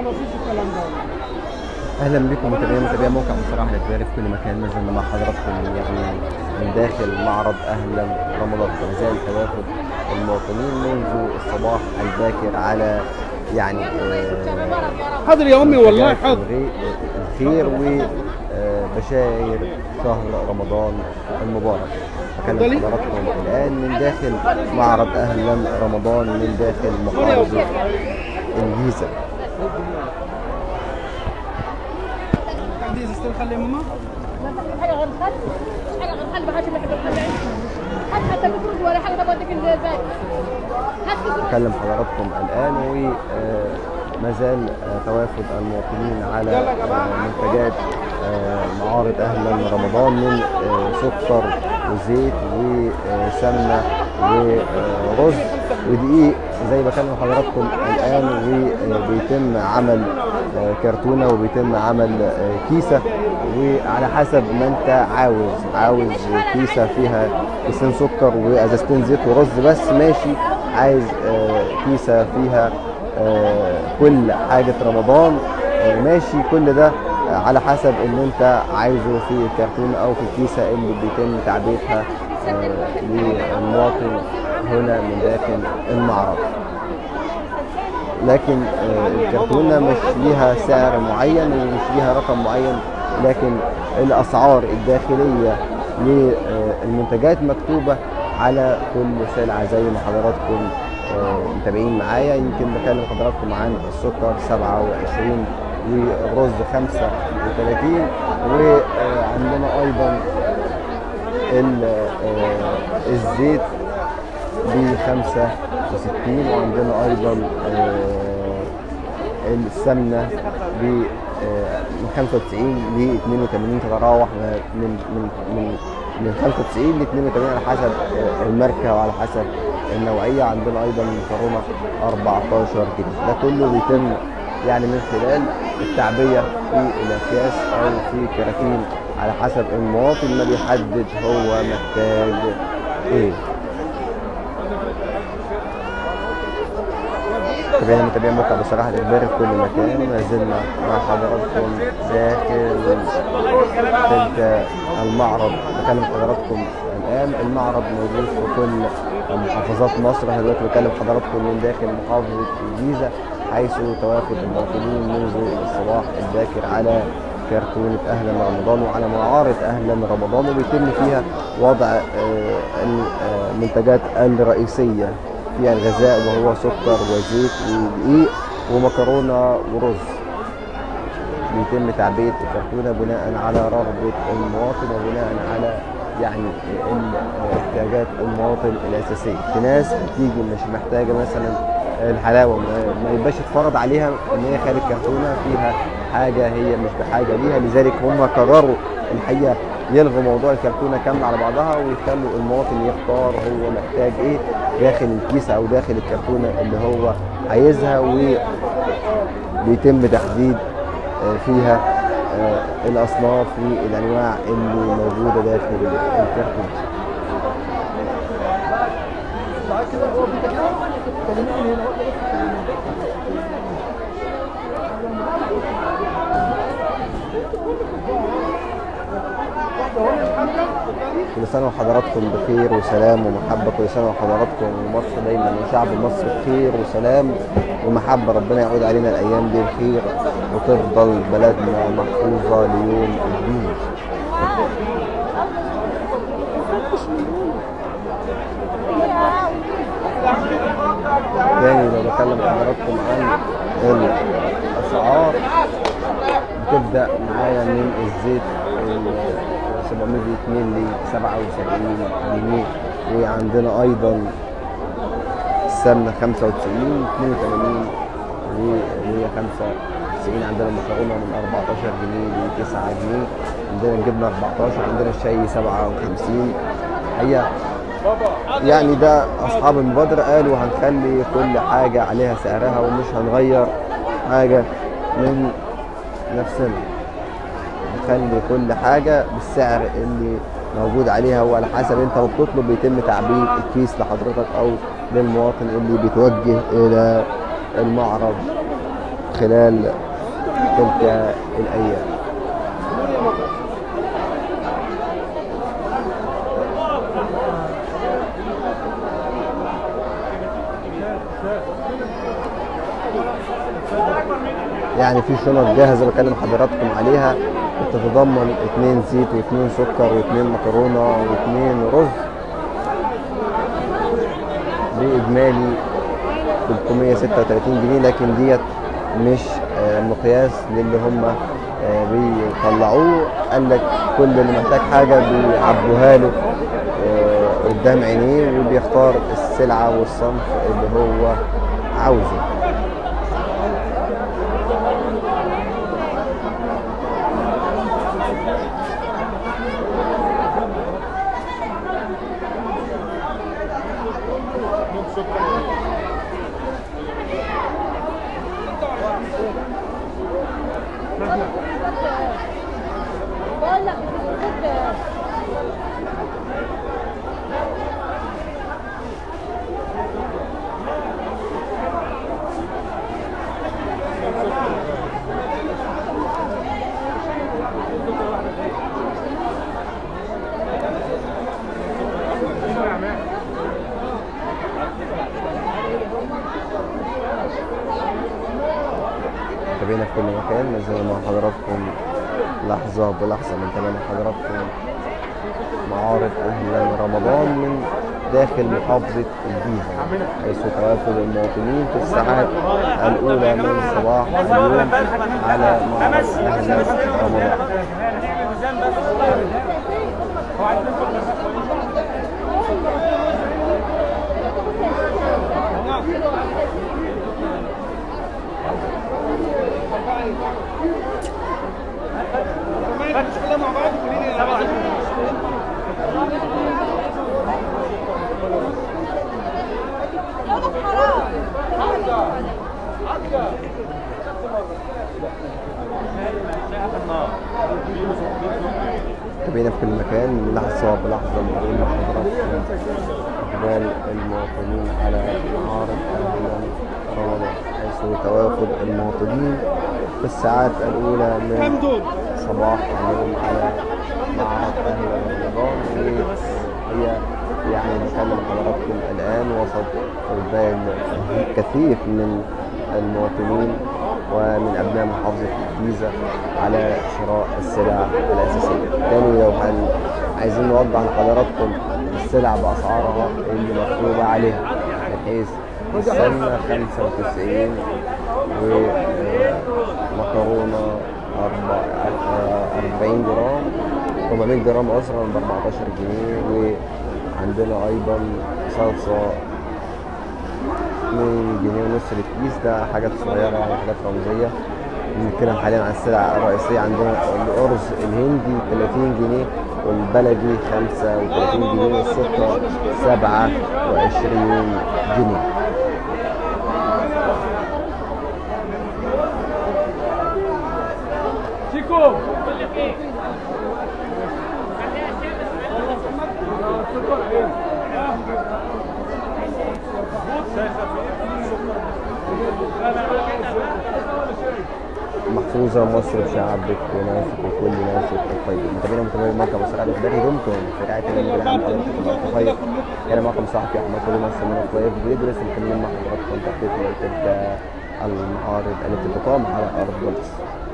مفيش الكلام ده اهلا بكم متابعين متابعين موقع مصراحه الاخباري في كل مكان ما زلنا مع حضراتكم يعني من داخل معرض اهلا رمضان ما زال توافد المواطنين منذ الصباح الباكر على يعني آه، حاضر يا امي والله منتجات حاضر الغي- الخير وبشائر شهر رمضان المبارك بكلم حضراتكم الان من داخل معرض اهلا رمضان من داخل محافظه الجيزه عندي ازازتين خلي يا ماما حاجه غير خل حاجه غير خل ما حدش بيحب الخل هات حتى بترد ولا حاجه طب اديك الزاي هات بترد بكلم حضراتكم الآن وما زال آه، توافد المواطنين على آه، منتجات آه، معارض أهلا رمضان من آه، سكر وزيت وسمنة ورز ودقيق زي ما بكلم حضراتكم الآن وبيتم عمل آه، كرتونة وبيتم عمل آه، كيسة وعلى حسب ما انت عاوز عاوز كيسة فيها كيسين سكر وازازتين زيت ورز بس ماشي عايز آه، كيسة فيها آه، كل حاجة رمضان آه، ماشي كل ده آه، على حسب اللي انت عايزه في الكرتون او في الكيسة اللي بيتم تعبئتها آه، للمواطن هنا من داخل المعرض لكن آه، الكرتونة مش ليها سعر معين ومش ليها رقم معين لكن الأسعار الداخلية للمنتجات مكتوبة على كل سلعة زي ما حضراتكم آه، متابعين معايا يمكن بكلم حضراتكم عن السكر 27 والرز 35 وعندنا أيضا ال- آه، الزيت ب 65 وعندنا ايضا آه، السمنه ب آه، من 95 ل 82 تتراوح من من من من 95 ل 82 على حسب آه، الماركه وعلى حسب النوعيه عندنا ايضا المكرونه 14 جنيه ده كله بيتم يعني من خلال التعبئه في الاكياس او في كراتين على حسب المواطن ما بيحدد هو محتاج ايه متابعين متابعين موقع بصراحة الإخباري في كل مكان ما زلنا مع حضراتكم داخل تلك المعرض بكلم حضراتكم الآن المعرض موجود في كل محافظات مصر احنا دلوقتي بكلم حضراتكم من داخل محافظة الجيزة حيث توافد المواطنين منذ الصباح الباكر على كرتونة أهلا رمضان وعلى معارض أهلا رمضان وبيتم فيها وضع آه، المنتجات الرئيسية فيها الغذاء وهو سكر وزيت ودقيق ومكرونة ورز بيتم تعبئة الكرتونة بناء على رغبة المواطن وبناء على يعني ال- احتياجات المواطن الأساسية في ناس بتيجي مش محتاجة مثلا الحلاوة ما- ما يبقاش اتفرض عليها ان هي خارج كرتونة فيها حاجة هي مش بحاجة ليها لذلك هم قرروا الحقيقة يلغوا موضوع الكرتونة كاملة على بعضها ويخلوا المواطن يختار هو محتاج ايه داخل الكيسة او داخل الكرتونة اللي هو عايزها وبيتم تحديد آه، فيها آه، الاصناف والانواع اللي موجودة داخل الكرتون كل سنة وحضراتكم بخير وسلام ومحبة كل سنة وحضراتكم ومصر دايما وشعب مصر بخير وسلام ومحبة ربنا يعود علينا الأيام دي بخير وتفضل بلدنا محفوظة ليوم الدين تاني لو بكلم حضراتكم عن الأسعار بتبدأ معايا من الزيت ال 700 مللي 77 جنيه وعندنا أيضا السمنة 95 82 و 195 عندنا المكرونة من 14 جنيه ل 9 جنيه عندنا الجبنة 14 عندنا الشاي 57 هي يعني ده اصحاب المبادره قالوا هنخلي كل حاجه عليها سعرها ومش هنغير حاجه من نفسنا نخلي كل حاجه بالسعر اللي موجود عليها وعلى حسب انت ما بتطلب بيتم تعبئه الكيس لحضرتك او للمواطن اللي بيتوجه الى المعرض خلال تلك الأيام يعني في شنط جاهزة بكلم حضراتكم عليها بتتضمن اتنين زيت واتنين سكر واتنين مكرونة واتنين رز بإجمالي 336 جنيه لكن ديت مش آه، مقياس للي هم آه، بيطلعوه قال لك كل اللي محتاج حاجة بيعبوها له آه، قدام عينيه وبيختار السلعة والصنف اللي هو عاوزه بقول لك البسكوت تابعينا في كل مكان نزلنا مع حضراتكم لحظة بلحظة من تمام حضراتكم معارض أهلا رمضان من داخل محافظة الجيزة حيث توافد المواطنين في الساعات الأولى من صباح اليوم على معرض أهلا رمضان خلينا مع بعض وخليني تابعينا في كل مكان لحظة بلحظة بنقول لحضراتكم إقبال المواطنين على معارض أهلا رمضان حيث توافد المواطنين في الساعات الأولى من كم دول؟ صباح اليوم على معرض أهل رمضان وهي يعني بكلم حضراتكم الآن وسط إقبال كثير من المواطنين ومن أبناء محافظة الجيزة على شراء السلع الأساسية. تاني لو هن عايزين نوضح لحضراتكم السلع بأسعارها اللي مكتوبة عليها من حيث السمنة 95 ومكرونة 40 جرام 400 جرام أصلا ب 14 جنيه وعندنا أيضا صلصة 2 جنيه ونص للكيس ده حاجات صغيرة يعني حاجات رمزية بنتكلم حاليا عن السلع الرئيسية عندنا الأرز الهندي 30 جنيه والبلدي 35 جنيه والسكر 27 جنيه شيكو محفوظة مصر بشعبك وناسك وكل ناسك الطيب متابعينا متابعين موقع مصر على الإخباري دمتم في رعاية الله بالعام حضراتكم الطيب كان معكم صاحبي أحمد كل مصر من الطيب جديد ولسه مكملين مع حضراتكم تحديث تلك المعارض التي تقام على أرض مصر